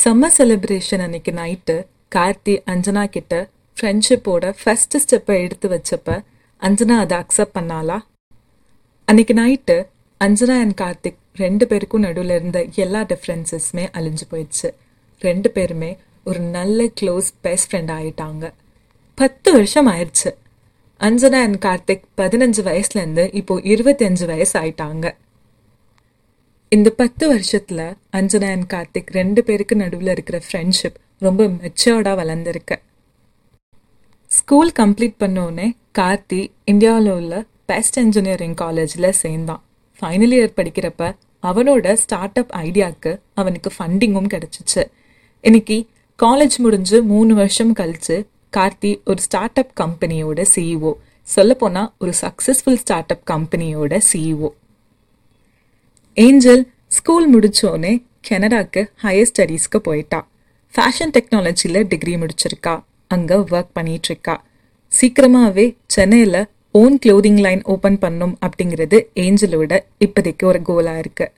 Summer celebration அன்னைக்கு night Karthi Anjana கிட்ட ஃப்ரெண்ட்ஷிப்போட ஃபர்ஸ்ட் ஸ்டெப்பை எடுத்து வச்சப்ப அஞ்சனா அதை அக்செப்ட் பண்ணாளா அன்னைக்கு நைட்டு அஞ்சனா அண்ட் கார்த்திக் ரெண்டு பேருக்கும் நடுவில் இருந்த எல்லா டிஃப்ரென்சஸுமே அழிஞ்சு போயிடுச்சு ரெண்டு பேருமே ஒரு நல்ல க்ளோஸ் பெஸ்ட் ஃப்ரெண்ட் ஆயிட்டாங்க பத்து வருஷம் ஆயிடுச்சு அஞ்சனா அண்ட் கார்த்திக் பதினஞ்சு வயசுலேருந்து இப்போ இருபத்தஞ்சு வயசு ஆயிட்டாங்க இந்த பத்து வருஷத்துல அஞ்சனா அண்ட் கார்த்திக் ரெண்டு பேருக்கு நடுவில் இருக்கிற ஃப்ரெண்ட்ஷிப் ரொம்ப மெச்சோர்டா வளர்ந்துருக்கு ஸ்கூல் கம்ப்ளீட் பண்ணோடனே கார்த்தி இந்தியாவில் உள்ள பெஸ்ட் இன்ஜினியரிங் காலேஜில் சேர்ந்தான் ஃபைனல் இயர் படிக்கிறப்ப அவனோட ஸ்டார்ட் அப் ஐடியாவுக்கு அவனுக்கு ஃபண்டிங்கும் கிடைச்சிச்சு இன்னைக்கு காலேஜ் முடிஞ்சு மூணு வருஷம் கழிச்சு கார்த்தி ஒரு ஸ்டார்ட் அப் கம்பெனியோட சிஇஓ சொல்லப்போனா ஒரு சக்சஸ்ஃபுல் ஸ்டார்ட் அப் கம்பெனியோட சிஇஓ ஏஞ்சல் ஸ்கூல் முடிச்சோடனே கனடாக்கு ஹையர் ஸ்டடீஸ்க்கு போயிட்டா ஃபேஷன் டெக்னாலஜியில் டிகிரி முடிச்சிருக்கா அங்கே ஒர்க் பண்ணிட்டு இருக்கா சீக்கிரமாவே சென்னையில் ஓன் க்ளோதிங் லைன் ஓப்பன் பண்ணும் அப்படிங்கிறது ஏஞ்சலோட இப்போதைக்கு ஒரு கோலாக இருக்கு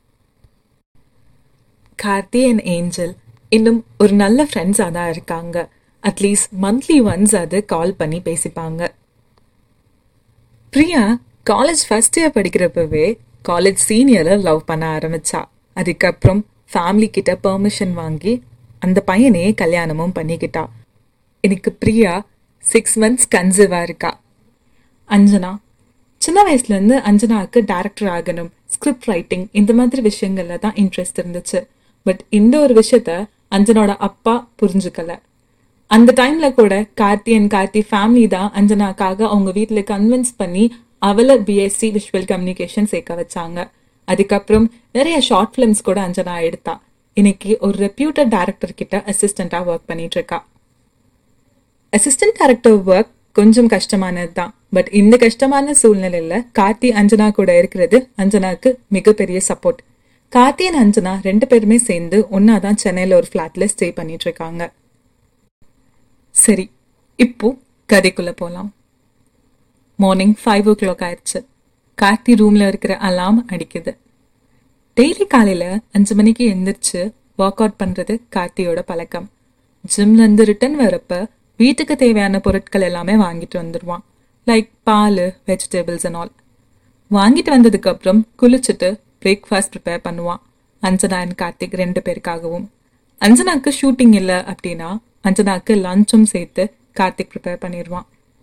கார்த்தி அண்ட் ஏஞ்சல் இன்னும் ஒரு நல்ல ஃப்ரெண்ட்ஸாக தான் இருக்காங்க அட்லீஸ்ட் மந்த்லி ஒன்ஸ் அது கால் பண்ணி பேசிப்பாங்க பிரியா காலேஜ் ஃபர்ஸ்ட் இயர் படிக்கிறப்பவே காலேஜ் சீனியரை லவ் பண்ண ஆரம்பிச்சா அதுக்கப்புறம் ஃபேமிலி கிட்ட பெர்மிஷன் வாங்கி அந்த பையனையே கல்யாணமும் பண்ணிக்கிட்டா எனக்கு பிரியா சிக்ஸ் மந்த்ஸ் கன்சீவாக இருக்கா அஞ்சனா சின்ன வயசுலேருந்து அஞ்சனாவுக்கு டேரக்டர் ஆகணும் ஸ்கிரிப்ட் ரைட்டிங் இந்த மாதிரி விஷயங்கள்ல தான் இன்ட்ரெஸ்ட் இருந்துச்சு பட் இந்த ஒரு விஷயத்த அஞ்சனோட அப்பா புரிஞ்சுக்கல அந்த டைம்ல கூட கார்த்தி அண்ட் கார்த்தி ஃபேமிலி தான் அஞ்சனாக்காக அவங்க வீட்டில் கன்வின்ஸ் பண்ணி அவளை பிஎஸ்சி விஷுவல் கம்யூனிகேஷன் சேர்க்க வச்சாங்க அதுக்கப்புறம் நிறைய ஷார்ட் ஃபிலிம்ஸ் கூட அஞ்சனா எடுத்தா இன்னைக்கு ஒரு ரெப்யூட்டட் டேரக்டர் கிட்ட அசிஸ்டண்டா ஒர்க் பண்ணிட்டு இருக்கா அசிஸ்டன்ட் டேரக்டர் ஒர்க் கொஞ்சம் கஷ்டமானது தான் பட் இந்த கஷ்டமான சூழ்நிலையில கார்த்தி அஞ்சனா கூட இருக்கிறது அஞ்சனாக்கு மிகப்பெரிய சப்போர்ட் கார்த்தி அண்ட் அஞ்சனா ரெண்டு பேருமே சேர்ந்து ஒன்னாதான் சென்னையில ஒரு ஃபிளாட்ல ஸ்டே பண்ணிட்டு இருக்காங்க சரி இப்போ கதைக்குள்ள போலாம் மார்னிங் ஃபைவ் ஓ கிளாக் ஆயிடுச்சு கார்த்தி ரூம்ல இருக்கிற அலாம் அடிக்குது டெய்லி காலையில அஞ்சு மணிக்கு எந்திரிச்சு ஒர்க் அவுட் பண்றது கார்த்தியோட பழக்கம் ஜிம்ல இருந்து ரிட்டர்ன் வரப்ப வீட்டுக்கு தேவையான பொருட்கள் எல்லாமே வாங்கிட்டு வந்துடுவான் லைக் பால் வெஜிடபிள்ஸ் அண்ட் ஆல் வாங்கிட்டு வந்ததுக்கு அப்புறம் குளிச்சுட்டு பிரேக்ஃபாஸ்ட் ப்ரிப்பேர் பண்ணுவான் அஞ்சனா அண்ட் கார்த்திக் ரெண்டு பேருக்காகவும் அஞ்சனாக்கு ஷூட்டிங் இல்லை அப்படின்னா அஞ்சனாக்கு லஞ்சும் சேர்த்து கார்த்திக் ப்ரிப்பேர் பண்ணிடுவான்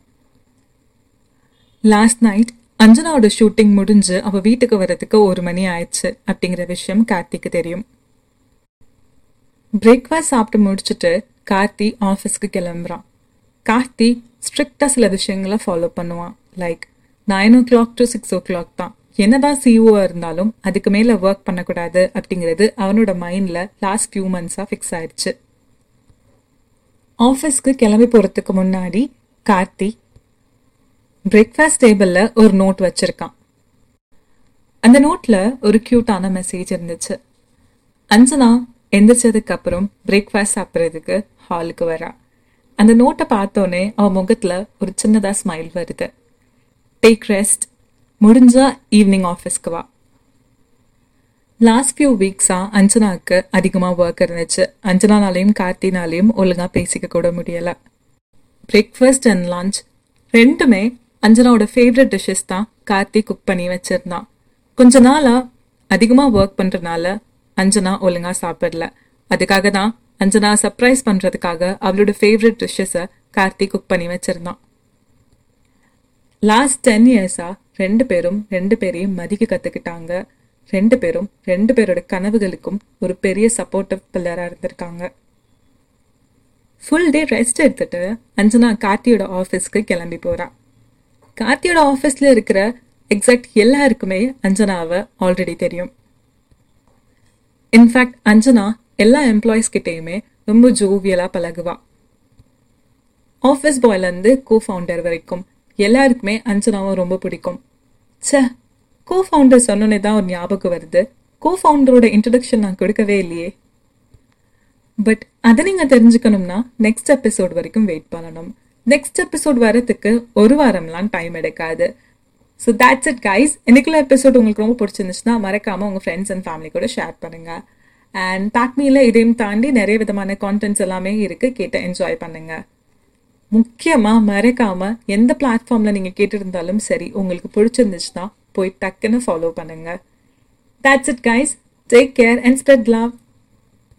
லாஸ்ட் நைட் அஞ்சனாவோட ஷூட்டிங் முடிஞ்சு அவ வீட்டுக்கு வர்றதுக்கு ஒரு மணி ஆயிடுச்சு அப்படிங்கிற விஷயம் கார்த்திக்கு தெரியும் பிரேக்ஃபாஸ்ட் சாப்பிட்டு முடிச்சுட்டு கார்த்தி ஆஃபீஸ்க்கு கிளம்புறான் கார்த்தி ஸ்ட்ரிக்டா சில விஷயங்களை ஃபாலோ பண்ணுவான் like nine o'clock to six o'clock தான் என்னதான் சிஓவா இருந்தாலும் அதுக்கு மேல ஒர்க் பண்ணக்கூடாது அப்படிங்கிறது அவனோட மைண்ட்ல லாஸ்ட் ஃபியூ மந்த்ஸா ஃபிக்ஸ் ஆயிடுச்சு ஆஃபீஸ்க்கு கிளம்பி போறதுக்கு முன்னாடி கார்த்தி பிரேக்ஃபாஸ்ட் டேபிள்ல ஒரு நோட் வச்சிருக்கான் அந்த நோட்ல ஒரு கியூட்டான மெசேஜ் இருந்துச்சு அஞ்சனா எந்திரிச்சதுக்கு அப்புறம் பிரேக்ஃபாஸ்ட் சாப்பிட்றதுக்கு ஹாலுக்கு வரா அந்த நோட்டை பார்த்தோன்னே அவ முகத்துல ஒரு சின்னதா ஸ்மைல் வருது டேக் ரெஸ்ட் முடிஞ்சா ஈவினிங் ஆஃபீஸ்க்கு வா லாஸ்ட் ஃபியூ வீக்ஸா அஞ்சனாவுக்கு அதிகமா ஒர்க் இருந்துச்சு அஞ்சனானாலையும் கார்த்தினாலையும் ஒழுங்கா பேசிக்க கூட முடியல பிரேக்ஃபாஸ்ட் அண்ட் லஞ்ச் ரெண்டுமே அஞ்சனாவோட ஃபேவரட் டிஷ்ஷஸ் தான் கார்த்தி குக் பண்ணி வச்சிருந்தான் கொஞ்ச நாளா அதிகமா ஒர்க் பண்றதுனால அஞ்சனா ஒழுங்கா சாப்பிடல அதுக்காக தான் அஞ்சனா சர்ப்ரைஸ் பண்றதுக்காக அவளோட ஃபேவரட் டிஷ்ஷஸை கார்த்தி குக் பண்ணி வச்சிருந்தான் லாஸ்ட் டென் இயர்ஸா ரெண்டு பேரும் ரெண்டு பேரையும் மதிக்க கத்துக்கிட்டாங்க ரெண்டு பேரும் ரெண்டு பேரோட கனவுகளுக்கும் ஒரு பெரிய சப்போர்ட்டிவ் பில்லரா இருந்திருக்காங்க ஃபுல் டே ரெஸ்ட் எடுத்துட்டு அஞ்சனா கார்த்தியோட ஆஃபீஸ்க்கு கிளம்பி போறா கார்த்தியோட ஆஃபீஸ்ல இருக்கிற எக்ஸாக்ட் எல்லாருக்குமே அஞ்சனாவை ஆல்ரெடி தெரியும் இன்ஃபேக்ட் அஞ்சனா எல்லா எம்ப்ளாயிஸ் கிட்டேயுமே ரொம்ப ஜோவியலா பழகுவா ஆஃபீஸ் பாய்லேருந்து கோ ஃபவுண்டர் வரைக்கும் எல்லாருக்குமே அஞ்சனாவை ரொம்ப பிடிக்கும் ச்சே கோ ஃபவுண்டர் சொன்னோன்னே தான் ஒரு ஞாபகம் வருது கோ ஃபவுண்டரோட இன்ட்ரடக்ஷன் நான் கொடுக்கவே இல்லையே பட் அதை நீங்கள் தெரிஞ்சுக்கணும்னா நெக்ஸ்ட் எபிசோட் வரைக்கும் வெயிட் பண்ணணும் நெக்ஸ்ட் எபிசோட் வரதுக்கு ஒரு வாரம்லாம் டைம் எடுக்காது ஸோ தேட்ஸ் இட் கைஸ் எனக்குள்ள எபிசோட் உங்களுக்கு ரொம்ப பிடிச்சிருந்துச்சுன்னா மறக்காம உங்க ஃப்ரெண்ட்ஸ் அண்ட் ஃபேமிலி கூட ஷேர் பண்ணுங்க அண்ட் பேக்மியில் இதையும் தாண்டி நிறைய விதமான கான்டென்ட்ஸ் எல்லாமே இருக்குது கேட்டு என்ஜாய் பண்ணுங்கள் முக்கியமாக மறக்காமல் எந்த பிளாட்ஃபார்மில் நீங்கள் கேட்டிருந்தாலும் சரி உங்களுக்கு பிடிச்சிருந்துச்சுன்னா போய் டக்குன்னு ஃபாலோ பண்ணுங்கள் That's it, guys. Take care and spread love.